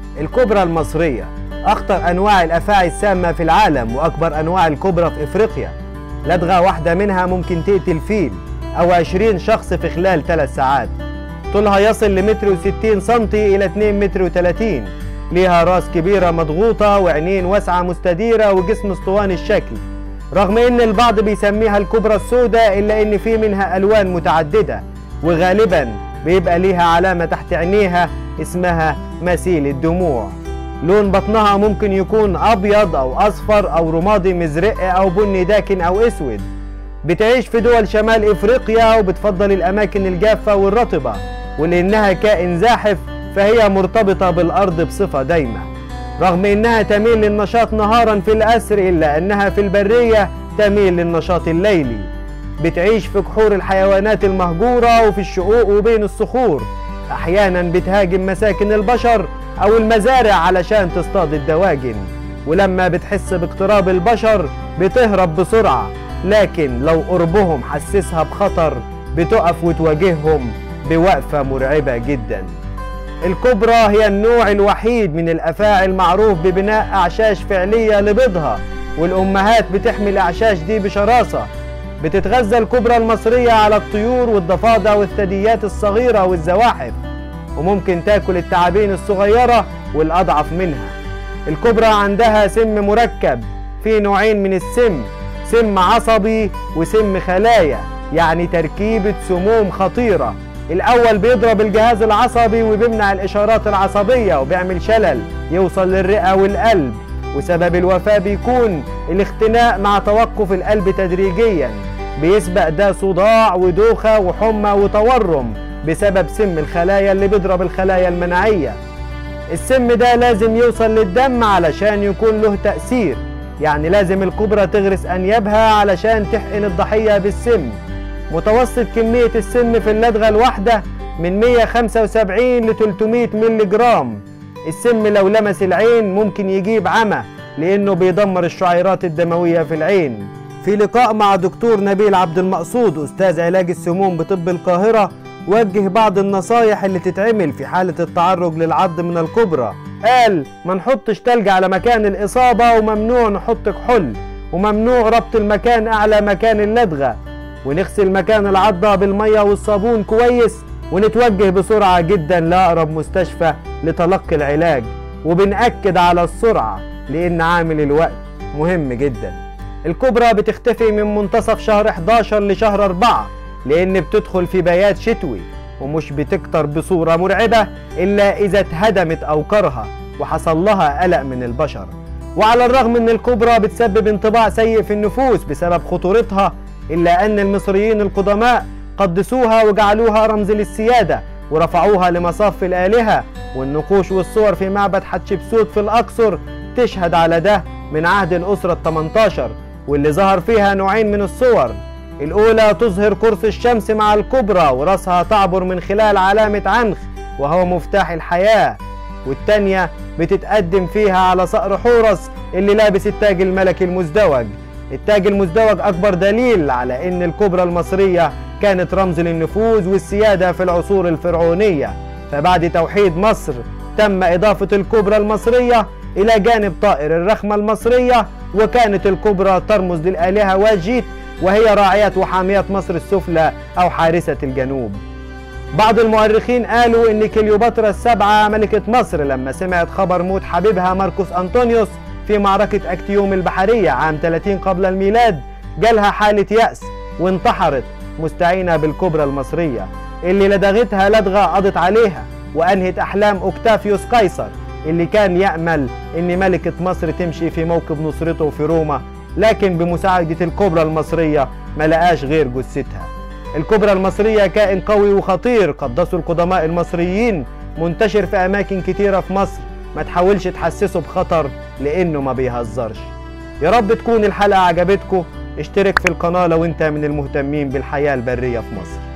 الكبرى المصرية أخطر أنواع الأفاعي السامة في العالم وأكبر أنواع الكبرى في إفريقيا لدغة واحدة منها ممكن تقتل فيل أو 20 شخص في خلال 3 ساعات طولها يصل لمتر وستين سنتي إلى 2 متر وتلاتين ليها راس كبيرة مضغوطة وعينين واسعة مستديرة وجسم اسطواني الشكل رغم ان البعض بيسميها الكبرى السوداء الا ان في منها الوان متعددة وغالبا بيبقى ليها علامة تحت عينيها اسمها مثيل الدموع لون بطنها ممكن يكون ابيض او اصفر او رمادي مزرق او بني داكن او اسود بتعيش في دول شمال افريقيا وبتفضل الاماكن الجافة والرطبة ولانها كائن زاحف فهي مرتبطة بالارض بصفة دايمة رغم انها تميل للنشاط نهارا في الاسر الا انها في البرية تميل للنشاط الليلي بتعيش في كحور الحيوانات المهجورة وفي الشقوق وبين الصخور احيانا بتهاجم مساكن البشر او المزارع علشان تصطاد الدواجن ولما بتحس باقتراب البشر بتهرب بسرعة لكن لو قربهم حسسها بخطر بتقف وتواجههم بوقفة مرعبة جدا الكبرى هي النوع الوحيد من الأفاعي المعروف ببناء أعشاش فعلية لبيضها والأمهات بتحمي الأعشاش دي بشراسة بتتغذى الكبرى المصرية على الطيور والضفادع والثدييات الصغيرة والزواحف وممكن تاكل التعابين الصغيرة والأضعف منها الكبرى عندها سم مركب في نوعين من السم سم عصبي وسم خلايا يعني تركيبة سموم خطيرة الأول بيضرب الجهاز العصبي وبيمنع الإشارات العصبية وبيعمل شلل يوصل للرئة والقلب وسبب الوفاة بيكون الاختناق مع توقف القلب تدريجيا بيسبق ده صداع ودوخة وحمى وتورم بسبب سم الخلايا اللي بيضرب الخلايا المناعية السم ده لازم يوصل للدم علشان يكون له تأثير يعني لازم الكبرى تغرس أنيابها علشان تحقن الضحية بالسم متوسط كمية السم في اللدغة الواحدة من 175 ل 300 ملي جرام السم لو لمس العين ممكن يجيب عمى لأنه بيدمر الشعيرات الدموية في العين في لقاء مع دكتور نبيل عبد المقصود أستاذ علاج السموم بطب القاهرة وجه بعض النصايح اللي تتعمل في حالة التعرج للعض من الكبرى قال ما نحطش تلج على مكان الإصابة وممنوع نحط كحول وممنوع ربط المكان أعلى مكان اللدغة ونغسل مكان العضة بالمية والصابون كويس ونتوجه بسرعة جدا لأقرب مستشفى لتلقي العلاج وبنأكد على السرعة لأن عامل الوقت مهم جدا الكبرى بتختفي من منتصف شهر 11 لشهر 4 لأن بتدخل في بيات شتوي ومش بتكتر بصورة مرعبة إلا إذا اتهدمت أوكارها وحصل لها قلق من البشر وعلى الرغم ان الكبرى بتسبب انطباع سيء في النفوس بسبب خطورتها إلا أن المصريين القدماء قدسوها وجعلوها رمز للسيادة ورفعوها لمصاف الآلهة والنقوش والصور في معبد حتشبسوت في الأقصر تشهد على ده من عهد الأسرة ال 18 واللي ظهر فيها نوعين من الصور الأولى تظهر قرص الشمس مع الكبرى ورأسها تعبر من خلال علامة عنخ وهو مفتاح الحياة والتانية بتتقدم فيها على صقر حورس اللي لابس التاج الملكي المزدوج التاج المزدوج أكبر دليل على أن الكبرى المصرية كانت رمز للنفوذ والسيادة في العصور الفرعونية فبعد توحيد مصر تم إضافة الكبرى المصرية إلى جانب طائر الرخمة المصرية وكانت الكبرى ترمز للآلهة واجيت وهي راعية وحامية مصر السفلى أو حارسة الجنوب بعض المؤرخين قالوا ان كليوباترا السبعة ملكة مصر لما سمعت خبر موت حبيبها ماركوس أنطونيوس في معركة أكتيوم البحرية عام 30 قبل الميلاد جالها حالة يأس وانتحرت مستعينة بالكبرى المصرية اللي لدغتها لدغة قضت عليها وأنهت أحلام أوكتافيوس قيصر اللي كان يأمل إن ملكة مصر تمشي في موكب نصرته في روما لكن بمساعدة الكبرى المصرية ما لقاش غير جثتها الكبرى المصرية كائن قوي وخطير قدسه القدماء المصريين منتشر في أماكن كتيرة في مصر ما تحاولش تحسسه بخطر لأنه ما بيهزرش يا رب تكون الحلقة عجبتكم اشترك في القناة لو انت من المهتمين بالحياة البرية في مصر